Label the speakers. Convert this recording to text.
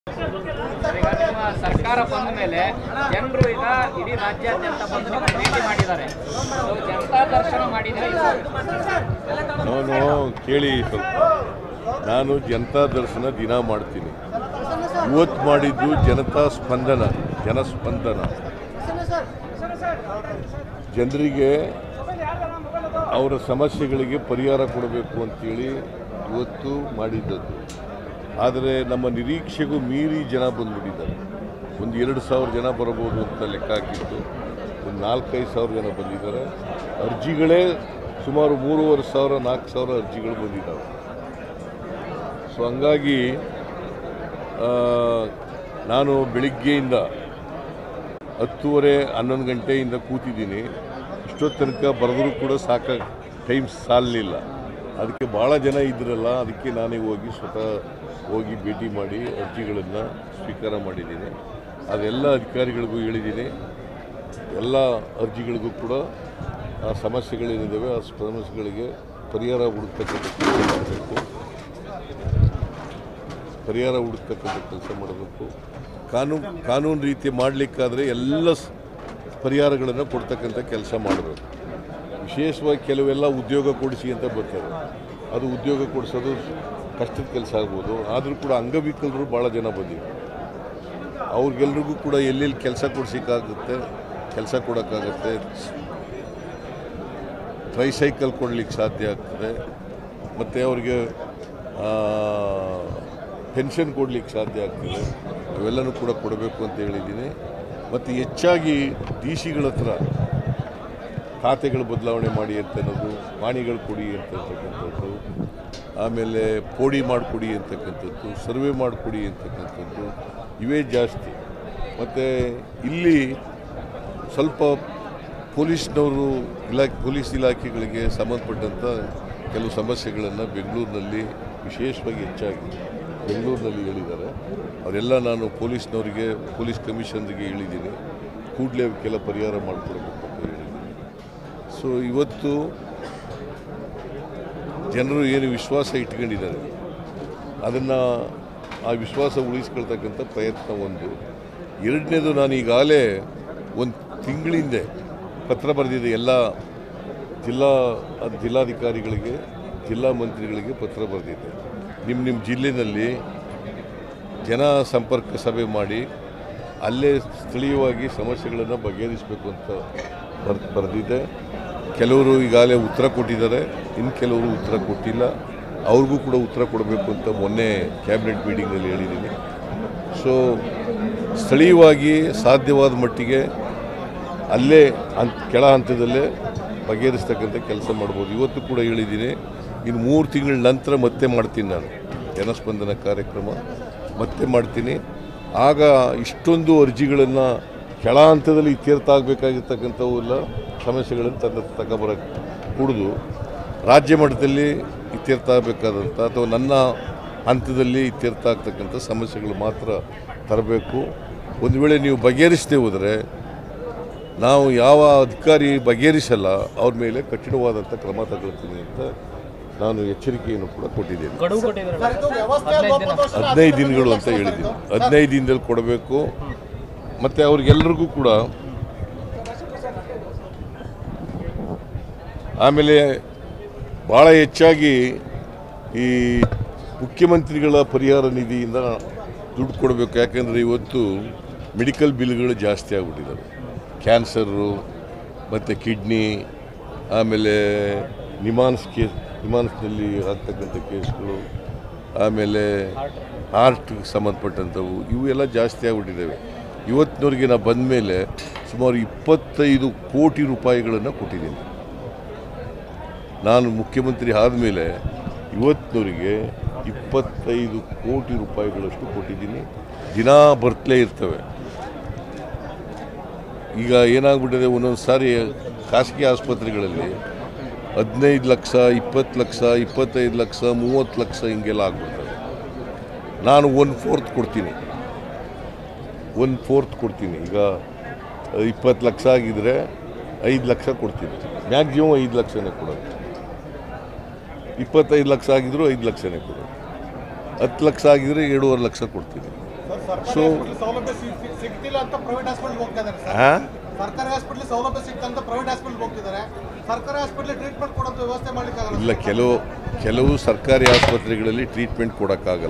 Speaker 1: ಈಗ ನಿಮ್ಮ ಸರ್ಕಾರ ಬಂದ ಮೇಲೆ ಜನರು ಈಗ ಇಡೀ ರಾಜ್ಯಾದ್ಯಂತ ಬಂದು ನಿಮ್ಮನ್ನ ಭೇಟಿ ಮಾಡಿದ್ದಾರೆ So, ಜನತಾ ದರ್ಶನ ಮಾಡಿದ್ರೆ
Speaker 2: ನಾನು ಕೇಳಿ ಸ್ವಲ್ಪ ನಾನು ಜನತಾ ದರ್ಶನ ದಿನ ಮಾಡ್ತೀನಿ ಇವತ್ತು ಮಾಡಿದ್ದು ಜನತಾ ಸ್ಪಂದನ ಜನಸ್ಪಂದನ ಜನರಿಗೆ ಅವರ ಸಮಸ್ಯೆಗಳಿಗೆ ಪರಿಹಾರ ಕೊಡಬೇಕು ಅಂತೇಳಿ ಇವತ್ತು ಮಾಡಿದ್ದದ್ದು ಆದರೆ ನಮ್ಮ ನಿರೀಕ್ಷೆಗೂ ಮೀರಿ ಜನ ಬಂದ್ಬಿಟ್ಟಿದ್ದಾರೆ ಒಂದು ಎರಡು ಸಾವಿರ ಜನ ಬರ್ಬೋದು ಅಂತ ಲೆಕ್ಕ ಹಾಕಿತ್ತು ಒಂದು ನಾಲ್ಕೈದು ಸಾವಿರ ಜನ ಬಂದಿದ್ದಾರೆ ಅರ್ಜಿಗಳೇ ಸುಮಾರು ಮೂರುವರೆ ಸಾವಿರ ನಾಲ್ಕು ಸಾವಿರ ಅರ್ಜಿಗಳು ಬಂದಿದ್ದಾವೆ ಸೊ ಹಂಗಾಗಿ ಆ, ನಾನು ಬೆಳಿಗ್ಗೆಯಿಂದ ಹತ್ತುವರೆ ಹನ್ನೊಂದು ಗಂಟೆಯಿಂದ ಕೂತಿದ್ದೀನಿ ಇಷ್ಟೊತ್ತು ತನಕ ಬರೆದರೂ ಕೂಡ ಸಾಕ ಟೈಮ್ ಸಾಲಲಿಲ್ಲ ಅದಕ್ಕೆ ಭಾಳ ಜನ ಇದ್ರಲ್ಲ ಅದಕ್ಕೆ ನಾನೇ ಹೋಗಿ ಸ್ವತಃ ಹೋಗಿ ಭೇಟಿ ಮಾಡಿ ಅರ್ಜಿಗಳನ್ನು ಸ್ವೀಕಾರ ಮಾಡಿದ್ದೀನಿ ಅದೆಲ್ಲ ಅಧಿಕಾರಿಗಳಿಗೂ ಹೇಳಿದ್ದೀನಿ ಎಲ್ಲ ಅರ್ಜಿಗಳಿಗೂ ಕೂಡ ಆ ಸಮಸ್ಯೆಗಳೇನಿದ್ದಾವೆ ಆ ಸಮಸ್ಯೆಗಳಿಗೆ ಪರಿಹಾರ ಹುಡುಕ್ತಕ್ಕಂಥ ಕೆಲಸ ಮಾಡಬೇಕು ಪರಿಹಾರ ಹುಡುಕ್ತಕ್ಕಂಥ ಕೆಲಸ ಮಾಡಬೇಕು ಕಾನೂನು ಕಾನೂನು ರೀತಿ ಮಾಡಲಿಕ್ಕಾದರೆ ಎಲ್ಲ ಸ್- ಪರಿಹಾರಗಳನ್ನು ಕೊಡ್ತಕ್ಕಂಥ ಕೆಲಸ ಮಾಡಬೇಕು ವಿಶೇಷವಾಗಿ ಕೆಲವೆಲ್ಲ ಉದ್ಯೋಗ ಕೊಡಿಸಿ ಅಂತ ಬರ್ತಾರೆ ಅದು ಉದ್ಯೋಗ ಕೊಡಿಸೋದು ಕಷ್ಟದ ಕೆಲಸ ಆಗ್ಬೋದು ಆದರೂ ಕೂಡ ಅಂಗವಿಕಲರು ಭಾಳ ಜನ ಬಂದಿದ್ದಾರೆ ಅವ್ರಿಗೆಲ್ರಿಗೂ ಕೂಡ ಎಲ್ಲೆಲ್ಲಿ ಕೆಲಸ ಕೊಡ್ಸಿಕ್ಕಾಗುತ್ತೆ ಕೆಲಸ ಕೊಡೋಕ್ಕಾಗತ್ತೆ ಟ್ರೈಸೈಕಲ್ ಕೊಡ್ಲಿಕ್ಕೆ ಸಾಧ್ಯ ಆಗ್ತದೆ ಮತ್ತು ಅವ್ರಿಗೆ ಪೆನ್ಷನ್ ಕೊಡ್ಲಿಕ್ಕೆ ಸಾಧ್ಯ ಆಗ್ತದೆ ಅವೆಲ್ಲನೂ ಕೂಡ ಕೊಡಬೇಕು ಅಂತ ಹೇಳಿದ್ದೀನಿ ಮತ್ತು ಹೆಚ್ಚಾಗಿ ಡಿ ಸಿಗಳ ಹತ್ರ ಖಾತೆಗಳು ಬದಲಾವಣೆ ಮಾಡಿ ಅಂತ ಅನ್ನೋದು ಪಾಣಿಗಳು ಕೊಡಿ ಅಂತಕ್ಕಂಥದ್ದು ಆಮೇಲೆ ಪೋಡಿ ಮಾಡಿಕೊಡಿ ಅಂತಕ್ಕಂಥದ್ದು ಸರ್ವೆ ಮಾಡಿಕೊಡಿ ಅಂತಕ್ಕಂಥದ್ದು ಇವೇ ಜಾಸ್ತಿ ಮತ್ತು ಇಲ್ಲಿ ಸ್ವಲ್ಪ ಪೊಲೀಸ್ನವರು ಇಲಾಖೆ ಪೊಲೀಸ್ ಇಲಾಖೆಗಳಿಗೆ ಸಂಬಂಧಪಟ್ಟಂಥ ಕೆಲವು ಸಮಸ್ಯೆಗಳನ್ನು ಬೆಂಗಳೂರಿನಲ್ಲಿ ವಿಶೇಷವಾಗಿ ಹೆಚ್ಚಾಗಿ ಬೆಂಗಳೂರಿನಲ್ಲಿ ಹೇಳಿದ್ದಾರೆ ಅವರೆಲ್ಲ ನಾನು ಪೊಲೀಸ್ನವರಿಗೆ ಪೊಲೀಸ್ ಕಮಿಷನರಿಗೆ ಹೇಳಿದ್ದೀನಿ ಕೂಡಲೇ ಅವಕ್ಕೆಲ್ಲ ಪರಿಹಾರ ಮಾಡಿಕೊಡ್ಬೇಕು ಅಂತ ಹೇಳಿದ್ದೀನಿ ಸೊ ಇವತ್ತು ಜನರು ಏನು ವಿಶ್ವಾಸ ಇಟ್ಕೊಂಡಿದ್ದಾರೆ ಅದನ್ನು ಆ ವಿಶ್ವಾಸ ಉಳಿಸ್ಕೊಳ್ತಕ್ಕಂಥ ಪ್ರಯತ್ನ ಒಂದು ಎರಡನೇದು ನಾನು ಈಗಾಗಲೇ ಒಂದು ತಿಂಗಳಿಂದೆ ಪತ್ರ ಬರೆದಿದೆ ಎಲ್ಲ ಜಿಲ್ಲಾ ಜಿಲ್ಲಾಧಿಕಾರಿಗಳಿಗೆ ಜಿಲ್ಲಾ ಮಂತ್ರಿಗಳಿಗೆ ಪತ್ರ ಬರೆದಿದ್ದೆ ನಿಮ್ಮ ನಿಮ್ಮ ಜಿಲ್ಲೆಯಲ್ಲಿ ಜನ ಸಂಪರ್ಕ ಸಭೆ ಮಾಡಿ ಅಲ್ಲೇ ಸ್ಥಳೀಯವಾಗಿ ಸಮಸ್ಯೆಗಳನ್ನು ಬಗೆಹರಿಸಬೇಕು ಅಂತ ಬರ್ ಬರೆದಿದ್ದೆ ಕೆಲವರು ಈಗಾಗಲೇ ಉತ್ತರ ಕೊಟ್ಟಿದ್ದಾರೆ ಇನ್ನು ಕೆಲವರು ಉತ್ತರ ಕೊಟ್ಟಿಲ್ಲ ಅವ್ರಿಗೂ ಕೂಡ ಉತ್ತರ ಕೊಡಬೇಕು ಅಂತ ಮೊನ್ನೆ ಕ್ಯಾಬಿನೆಟ್ ಮೀಟಿಂಗ್ನಲ್ಲಿ ಹೇಳಿದ್ದೀನಿ ಸೊ ಸ್ಥಳೀಯವಾಗಿ ಸಾಧ್ಯವಾದ ಮಟ್ಟಿಗೆ ಅಲ್ಲೇ ಹಂತ ಕೆಳ ಹಂತದಲ್ಲೇ ಬಗೆಹರಿಸ್ತಕ್ಕಂಥ ಕೆಲಸ ಮಾಡ್ಬೋದು ಇವತ್ತು ಕೂಡ ಹೇಳಿದ್ದೀನಿ ಇನ್ನು ಮೂರು ತಿಂಗಳ ನಂತರ ಮತ್ತೆ ಮಾಡ್ತೀನಿ ನಾನು ಜನಸ್ಪಂದನ ಕಾರ್ಯಕ್ರಮ ಮತ್ತೆ ಮಾಡ್ತೀನಿ ಆಗ ಇಷ್ಟೊಂದು ಅರ್ಜಿಗಳನ್ನು ಕೆಳ ಹಂತದಲ್ಲಿ ಇತ್ಯರ್ಥ ಆಗಬೇಕಾಗಿರ್ತಕ್ಕಂಥವು ಎಲ್ಲ ಸಮಸ್ಯೆಗಳನ್ನು ತಂದು ತಗೊಬರಕ್ಕೆ ಕುಡಿದು ರಾಜ್ಯ ಮಟ್ಟದಲ್ಲಿ ಇತ್ಯರ್ಥ ಆಗಬೇಕಾದಂಥ ಅಥವಾ ನನ್ನ ಹಂತದಲ್ಲಿ ಇತ್ಯರ್ಥ ಆಗ್ತಕ್ಕಂಥ ಸಮಸ್ಯೆಗಳು ಮಾತ್ರ ತರಬೇಕು ಒಂದು ವೇಳೆ ನೀವು ಬಗೆಹರಿಸದೆ ಹೋದರೆ ನಾವು ಯಾವ ಅಧಿಕಾರಿ ಬಗೆಹರಿಸಲ್ಲ ಅವ್ರ ಮೇಲೆ ಕಠಿಣವಾದಂಥ ಕ್ರಮ ತಗೊಳ್ತೀನಿ ಅಂತ ನಾನು ಎಚ್ಚರಿಕೆಯನ್ನು ಕೂಡ ಕೊಟ್ಟಿದ್ದೇನೆ
Speaker 1: ಗಡುವು ಕೊಟ್ಟಿದ್ದಾರೆ ಹದಿನೈದು ದಿನ
Speaker 2: ಹದಿನೈದು ದಿನಗಳು ಅಂತ ಹೇಳಿದ್ದೀನಿ ಹದಿನೈದು ದಿನದಲ್ಲಿ ಕೊಡಬೇಕು ಮತ್ತು ಅವ್ರಿಗೆಲ್ರಿಗೂ ಕೂಡ ಆಮೇಲೆ ಭಾಳ ಹೆಚ್ಚಾಗಿ ಈ ಮುಖ್ಯಮಂತ್ರಿಗಳ ಪರಿಹಾರ ನಿಧಿಯಿಂದ ದುಡ್ಡು ಕೊಡಬೇಕು ಯಾಕಂದರೆ ಇವತ್ತು ಮೆಡಿಕಲ್ ಬಿಲ್ಗಳು ಜಾಸ್ತಿ ಆಗಿಬಿಟ್ಟಿದ್ದಾವೆ ಕ್ಯಾನ್ಸರು ಮತ್ತು ಕಿಡ್ನಿ ಆಮೇಲೆ ನಿಮಾನ್ಸ್ ಕೇಸ್ ನಿಮಾನ್ಸ್ನಲ್ಲಿ ಆಗ್ತಕ್ಕಂಥ ಕೇಸ್ಗಳು ಆಮೇಲೆ ಹಾರ್ಟ್ಗೆ ಸಂಬಂಧಪಟ್ಟಂಥವು ಇವು ಎಲ್ಲ ಜಾಸ್ತಿ ಆಗಿಬಿಟ್ಟಿದ್ದಾವೆ ಇವತ್ತಿನವರೆಗೆ ನಾ ಬಂದ ಮೇಲೆ ಸುಮಾರು ಇಪ್ಪತ್ತೈದು ಕೋಟಿ ರೂಪಾಯಿಗಳನ್ನು ಕೊಟ್ಟಿದ್ದೀನಿ ನಾನು ಮುಖ್ಯಮಂತ್ರಿ ಆದಮೇಲೆ ಇವತ್ತಿನವರೆಗೆ ಇಪ್ಪತ್ತೈದು ಕೋಟಿ ರೂಪಾಯಿಗಳಷ್ಟು ಕೊಟ್ಟಿದ್ದೀನಿ ದಿನ ಬರ್ತಲೇ ಇರ್ತವೆ ಈಗ ಏನಾಗ್ಬಿಟ್ಟಿದೆ ಒಂದೊಂದು ಸಾರಿ ಖಾಸಗಿ ಆಸ್ಪತ್ರೆಗಳಲ್ಲಿ ಹದಿನೈದು ಲಕ್ಷ ಇಪ್ಪತ್ತು ಲಕ್ಷ ಇಪ್ಪತ್ತೈದು ಲಕ್ಷ ಮೂವತ್ತು ಲಕ್ಷ ಹಿಂಗೆಲ್ಲ ಆಗ್ಬಿಡ್ತವೆ ನಾನು ಒನ್ ಫೋರ್ತ್ ಕೊಡ್ತೀನಿ ಒನ್ ಫೋರ್ತ್ ಕೊಡ್ತೀನಿ ಈಗ ಇಪ್ಪತ್ತು ಲಕ್ಷ ಆಗಿದ್ರೆ ಐದು ಲಕ್ಷ ಕೊಡ್ತೀನಿ ಮ್ಯಾಕ್ಸಿಮಮ್ ಐದು ಲಕ್ಷನೇ ಕೊಡೋದು ಇಪ್ಪತ್ತೈದು ಲಕ್ಷ ಆಗಿದ್ರು ಐದು ಲಕ್ಷನೇ ಕೊಡೋದು ಹತ್ತು ಲಕ್ಷ ಆಗಿದ್ರೆ ಎರಡೂವರೆ ಲಕ್ಷ ಕೊಡ್ತೀನಿ ಸೊ
Speaker 3: ಸೌಲಭ್ಯ ಸಿಗ್- ಸಿಗ್ತಿಲ್ಲ ಅಂತ ಪ್ರೈವೇಟ್ ಹಾಸ್ಪಿಟಲ್ ಹೋಗ್ತಾ ಇದ್ದಾರೆ ಸರ್
Speaker 2: ಹಾಂ
Speaker 3: ಸರ್ಕಾರಿ ಹಾಸ್ಪಿಟಲ್ ಸೌಲಭ್ಯ ಸಿಗ್ತಾ ಅಂತ ಪ್ರೈವೇಟ್ ಹಾಸ್ಪಿಟಲ್ ಹೋಗ್ತಿದ್ದಾರೆ ಸರ್ಕಾರಿ ಹಾಸ್ಪಿಟಲ್ ಟ್ರೀಟ್ಮೆಂಟ್ ಕೊಡೋಂಥ ವ್ಯವಸ್ಥೆ ಮಾಡ್ಲಿಕ್ಕಾಗಲ್ಲ
Speaker 2: ಇಲ್ಲ ಕೆಲವು ಕೆಲವು ಸರ್ಕಾರಿ ಆಸ್ಪತ್ರೆಗಳಲ್ಲಿ ಟ್ರೀಟ್ಮೆಂಟ್ ಕೊಡೋಕ್ಕಾಗಲ್ಲ